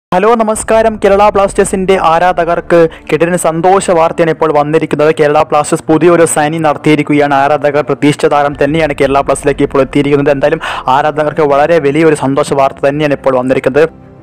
hello നമസ്കാരം കേരള ബ്ലാസ്റ്റേഴ്സിന്റെ ആരാധകർക്ക് കിടിലൻ സന്തോഷ വാർത്തയാണ് ഇപ്പോൾ വന്നിരിക്കുന്നത് കേരള ബ്ലാസ്റ്റേഴ്സ് പുതിയൊരു സൈനിങ് നടത്തിയിരിക്കുകയാണ് ആരാധകർ പ്രതീക്ഷിച്ച താരം തന്നെയാണ് കേരള ബ്ലാസ്റ്റേഴ്സിലേക്ക് ഇപ്പോൾ എത്തിയിരിക്കുന്നത് എന്തായാലും ആരാധകർക്ക് വളരെ വലിയൊരു സന്തോഷ വാർത്ത തന്നെയാണ് ഇപ്പോൾ വന്നിരിക്കുന്നത്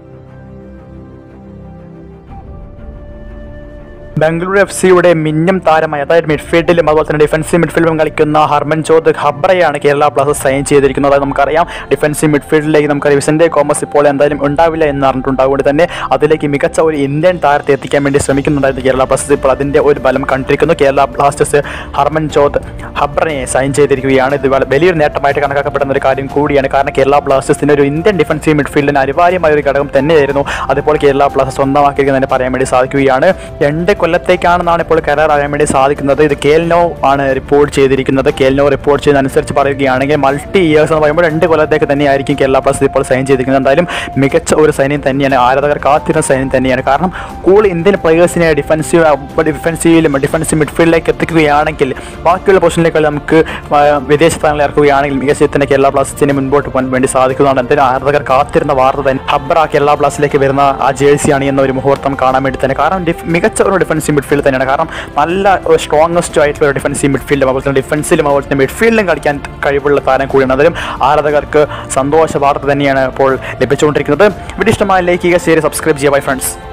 ബംഗളൂരു എഫ് സിയുടെ മിന്നും താരമായി അതായത് മിഡ്ഫീൽഡിലും അതുപോലെ തന്നെ ഡിഫൻസീവ് മിഡ്ഫീൽഡിലും കളിക്കുന്ന ഹർമൻജോത് ഹബ്രയാണ് കേരള ബ്ലാസ്റ്റേഴ്സ് സൈൻ ചെയ്തിരിക്കുന്നത് അതായത് നമുക്കറിയാം ഡിഫൻസീവ് മിഡ്ഫീൽഡിലേക്ക് നമുക്കറിയാം വിസന്റെ കോമസ് ഇപ്പോൾ എന്തായാലും ഉണ്ടാവില്ല എന്ന് പറഞ്ഞിട്ടുണ്ട് അതുകൊണ്ട് തന്നെ അതിലേക്ക് മികച്ച ഒരു ഇന്ത്യൻ താരത്തെ എത്തിക്കാൻ വേണ്ടി ശ്രമിക്കുന്നുണ്ടായിരുന്നു കേരള ബ്ലാസ്റ്റേഴ്സ് ഇപ്പോൾ അതിൻ്റെ ഒരു ബലം കണ്ടിരിക്കുന്നു കേരള ബ്ലാസ്റ്റേഴ്സ് ഹർമൻജോത് ഹബ്രനെ സൈൻ ചെയ്തിരിക്കുകയാണ് ഇത് വള- വലിയൊരു നേട്ടമായിട്ട് കണക്കാക്കപ്പെടുന്ന ഒരു കാര്യം കൂടിയാണ് കാരണം കേരള ബ്ലാസ്റ്റേഴ്സിന് ഒരു ഇന്ത്യൻ ഡിഫൻസീവ് മിഡ്ഫീൽഡിന് അനിവാര്യമായ ഒരു ഘടകം തന്നെയായിരുന്നു അതിപ്പോൾ കേരള ബ്ലാസ്റ്റേഴ്സ് സ്വന്തമാക്കിയിരിക്കുന്നതിന് പറയാൻ വേണ്ടി സാധിക്കുകയാണ് രണ്ട് കൊല്ലത്തേക്കാണെന്നാണ് ഇപ്പോൾ കരാർ അറിയാൻ വേണ്ടി സാധിക്കുന്നത് ഇത് കേൽനോ ആണ് റിപ്പോർട്ട് ചെയ്തിരിക്കുന്നത് കേൽനോ റിപ്പോർട്ട് ചെയ്യുന്ന അനുസരിച്ച് പറയുകയാണെങ്കിൽ മൾട്ടി ഇയേഴ്സ് എന്ന് പറയുമ്പോൾ രണ്ട് കൊല്ലത്തേക്ക് തന്നെയായിരിക്കും കേരള ബ്ലാസ്റ്റേഴ്സ് ഇപ്പോൾ സൈൻ ചെയ്തിരിക്കുന്നത് എന്തായാലും മികച്ച ഒരു സൈന്യം തന്നെയാണ് ആരാധകർ കാത്തിരുന്ന സൈന്യം തന്നെയാണ് കാരണം കൂടുതൽ ഇന്ത്യൻ പ്ലേയേഴ്സിനെ ഡിഫൻസീവ് ഡിഫൻസീവിലും ഡിഫൻസീവ് മിഡ്ഫീൽഡിലേക്ക് എത്തിക്കുകയാണെങ്കിൽ ബാക്കിയുള്ള പൊസിഷനിലേക്ക് നമുക്ക് ആ, വിദേശ താരങ്ങളെ ഇറക്കുകയാണെങ്കിൽ മികച്ച തന്നെ കേരള ബ്ലാസ്റ്റേഴ്സിന് മുൻപോട്ട് പോകാൻ വേണ്ടി സാധിക്കുന്നതാണ് എന്തായാലും ആരാധകർ കാത്തിരുന്ന വാർത്ത തന്നെ ഹബ്ര കേരള ബ്ലാസ്റ്റേഴ്സിലേക്ക് വരുന്ന ആ ജേഴ്സിയാണ് എന്ന ഒരു മുഹൂർത്തം കാണാൻ വേണ്ടി തന്നെ കാരണം ഡിഫ്- മികച്ച ഒരു ഡിഫൻസീവ് മിഡ്ഫീൽഡ് തന്നെയാണ് കാരണം നല്ല സ്ട്രോങ്ങസ്റ്റ് ആയിട്ടുള്ള ഒരു ഡിഫൻസീവ് മിഡ്ഫീൽഡും അതുപോലെ തന്നെ ഡിഫൻസിലും അതുപോലെ തന്നെ മിഡ്ഫീൽഡിലും കളിക്കാൻ കഴിവുള്ള താരം കൂടിയാണ് അതിലും ആരാധകർക്ക് സന്തോഷ വാർത്ത തന്നെയാണ് ഇപ്പോൾ ലഭിച്ചുകൊണ്ടിരിക്കുന്നത് വീഡിയോ ഇഷ്ടമായ ലൈക്ക് ചെയ്യുക ഷെയർ സബ്സ്ക്രൈബ് ചെയ്യുക ബൈ ഫ്രണ്ട്സ്